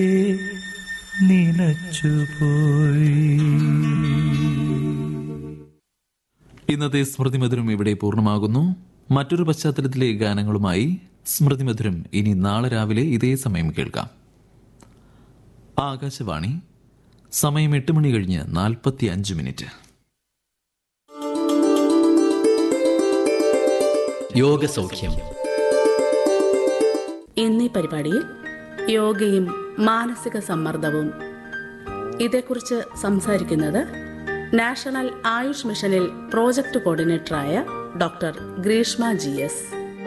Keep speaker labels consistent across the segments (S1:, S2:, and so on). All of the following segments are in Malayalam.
S1: നിലച്ചുപോയി
S2: ഇന്നത്തെ സ്മൃതി മധുരം ഇവിടെ പൂർണ്ണമാകുന്നു മറ്റൊരു പശ്ചാത്തലത്തിലെ ഗാനങ്ങളുമായി സ്മൃതി മധുരം ഇനി നാളെ രാവിലെ ഇതേ സമയം കേൾക്കാം ആകാശവാണി സമയം എട്ട് മണി കഴിഞ്ഞ് നാൽപ്പത്തി അഞ്ച് മിനിറ്റ്
S3: യോഗസൗഖ്യം
S4: എന്നീ പരിപാടിയിൽ യോഗയും മാനസിക സമ്മർദ്ദവും ഇതേക്കുറിച്ച് സംസാരിക്കുന്നത് നാഷണൽ ആയുഷ് മിഷനിൽ പ്രോജക്ട് കോർഡിനേറ്ററായ ഡോക്ടർ ഗ്രീഷ്മ ജി എസ്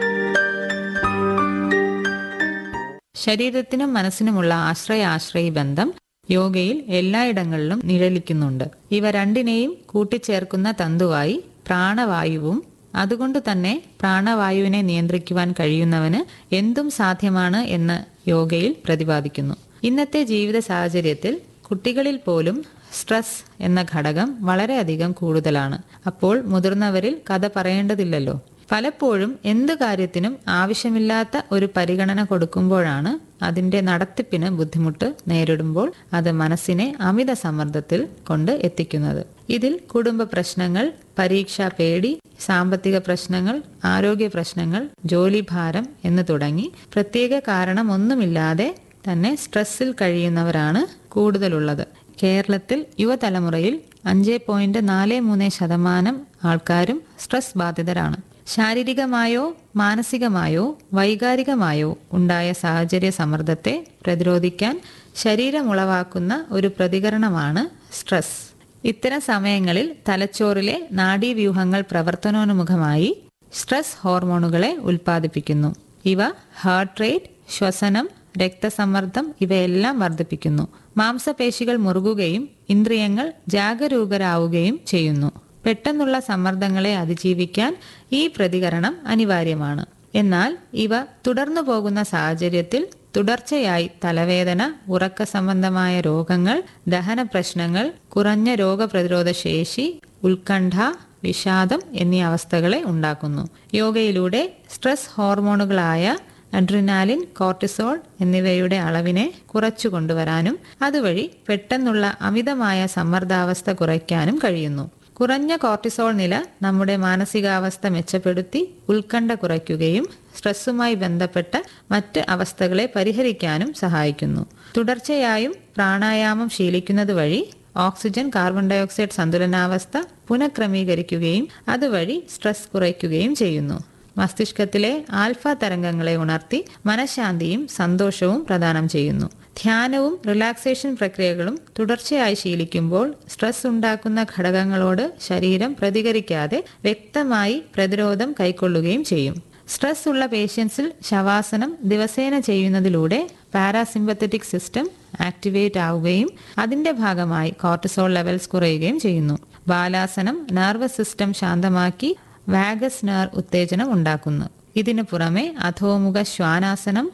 S5: ശരീരത്തിനും മനസ്സിനുമുള്ള ആശ്രയ ആശ്രയി ബന്ധം യോഗയിൽ എല്ലായിടങ്ങളിലും നിഴലിക്കുന്നുണ്ട് ഇവ രണ്ടിനെയും കൂട്ടിച്ചേർക്കുന്ന തന്തുവായി പ്രാണവായുവും അതുകൊണ്ട് തന്നെ പ്രാണവായുവിനെ നിയന്ത്രിക്കുവാൻ കഴിയുന്നവന് എന്തും സാധ്യമാണ് എന്ന് യോഗയിൽ പ്രതിപാദിക്കുന്നു ഇന്നത്തെ ജീവിത സാഹചര്യത്തിൽ കുട്ടികളിൽ പോലും സ്ട്രെസ് എന്ന ഘടകം വളരെയധികം കൂടുതലാണ് അപ്പോൾ മുതിർന്നവരിൽ കഥ പറയേണ്ടതില്ലല്ലോ പലപ്പോഴും എന്ത് കാര്യത്തിനും ആവശ്യമില്ലാത്ത ഒരു പരിഗണന കൊടുക്കുമ്പോഴാണ് അതിന്റെ നടത്തിപ്പിന് ബുദ്ധിമുട്ട് നേരിടുമ്പോൾ അത് മനസ്സിനെ അമിത സമ്മർദ്ദത്തിൽ കൊണ്ട് എത്തിക്കുന്നത് ഇതിൽ കുടുംബ പ്രശ്നങ്ങൾ പരീക്ഷാ പേടി സാമ്പത്തിക പ്രശ്നങ്ങൾ ആരോഗ്യ പ്രശ്നങ്ങൾ ജോലിഭാരം എന്ന് തുടങ്ങി പ്രത്യേക കാരണമൊന്നുമില്ലാതെ തന്നെ സ്ട്രെസ്സിൽ കഴിയുന്നവരാണ് കൂടുതലുള്ളത് കേരളത്തിൽ യുവതലമുറയിൽ അഞ്ച് പോയിന്റ് നാല് മൂന്ന് ശതമാനം ആൾക്കാരും സ്ട്രെസ് ബാധിതരാണ് ശാരീരികമായോ മാനസികമായോ വൈകാരികമായോ ഉണ്ടായ സാഹചര്യ സമ്മർദ്ദത്തെ പ്രതിരോധിക്കാൻ ശരീരമുളവാക്കുന്ന ഒരു പ്രതികരണമാണ് സ്ട്രെസ് ഇത്തരം സമയങ്ങളിൽ തലച്ചോറിലെ നാഡീവ്യൂഹങ്ങൾ പ്രവർത്തനോന്മുഖമായി സ്ട്രെസ് ഹോർമോണുകളെ ഉൽപ്പാദിപ്പിക്കുന്നു ഇവ ഹാർട്ട് റേറ്റ് ശ്വസനം രക്തസമ്മർദ്ദം ഇവയെല്ലാം വർദ്ധിപ്പിക്കുന്നു മാംസപേശികൾ മുറുകുകയും ഇന്ദ്രിയങ്ങൾ ജാഗരൂകരാവുകയും ചെയ്യുന്നു പെട്ടെന്നുള്ള സമ്മർദ്ദങ്ങളെ അതിജീവിക്കാൻ ഈ പ്രതികരണം അനിവാര്യമാണ് എന്നാൽ ഇവ തുടർന്നു പോകുന്ന സാഹചര്യത്തിൽ തുടർച്ചയായി തലവേദന ഉറക്ക സംബന്ധമായ രോഗങ്ങൾ ദഹന പ്രശ്നങ്ങൾ കുറഞ്ഞ രോഗപ്രതിരോധ ശേഷി ഉത്കണ്ഠ വിഷാദം എന്നീ അവസ്ഥകളെ ഉണ്ടാക്കുന്നു യോഗയിലൂടെ സ്ട്രെസ് ഹോർമോണുകളായ അഡ്രിനാലിൻ കോർട്ടിസോൾ എന്നിവയുടെ അളവിനെ കുറച്ചു കൊണ്ടുവരാനും അതുവഴി പെട്ടെന്നുള്ള അമിതമായ സമ്മർദ്ദാവസ്ഥ കുറയ്ക്കാനും കഴിയുന്നു കുറഞ്ഞ കോർട്ടിസോൾ നില നമ്മുടെ മാനസികാവസ്ഥ മെച്ചപ്പെടുത്തി ഉത്കണ്ഠ കുറയ്ക്കുകയും സ്ട്രെസ്സുമായി ബന്ധപ്പെട്ട മറ്റ് അവസ്ഥകളെ പരിഹരിക്കാനും സഹായിക്കുന്നു തുടർച്ചയായും പ്രാണായാമം ശീലിക്കുന്നത് വഴി ഓക്സിജൻ കാർബൺ ഡയോക്സൈഡ് സന്തുലനാവസ്ഥ പുനഃക്രമീകരിക്കുകയും അതുവഴി സ്ട്രെസ് കുറയ്ക്കുകയും ചെയ്യുന്നു മസ്തിഷ്കത്തിലെ ആൽഫ തരംഗങ്ങളെ ഉണർത്തി മനഃശാന്തിയും സന്തോഷവും പ്രദാനം ചെയ്യുന്നു ധ്യാനവും റിലാക്സേഷൻ പ്രക്രിയകളും തുടർച്ചയായി ശീലിക്കുമ്പോൾ സ്ട്രെസ് ഉണ്ടാക്കുന്ന ഘടകങ്ങളോട് ശരീരം പ്രതികരിക്കാതെ വ്യക്തമായി പ്രതിരോധം കൈക്കൊള്ളുകയും ചെയ്യും സ്ട്രെസ് ഉള്ള പേഷ്യൻസിൽ ശവാസനം ദിവസേന ചെയ്യുന്നതിലൂടെ പാരാസിമ്പത്തറ്റിക് സിസ്റ്റം ആക്ടിവേറ്റ് ആവുകയും അതിന്റെ ഭാഗമായി കോർട്ടിസോൾ ലെവൽസ് കുറയുകയും ചെയ്യുന്നു ബാലാസനം നർവസ് സിസ്റ്റം ശാന്തമാക്കി വാഗസ് നെർ ഉത്തേജനം ഉണ്ടാക്കുന്നു ഇതിനു പുറമെ അധോമുഖ ശ്വാനാസനം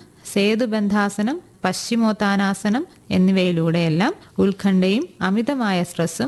S5: സേതുബന്ധാസനം പശ്ചിമോത്താനാസനം എന്നിവയിലൂടെയെല്ലാം ഉത്കണ്ഠയും അമിതമായ സ്ട്രെസ്സും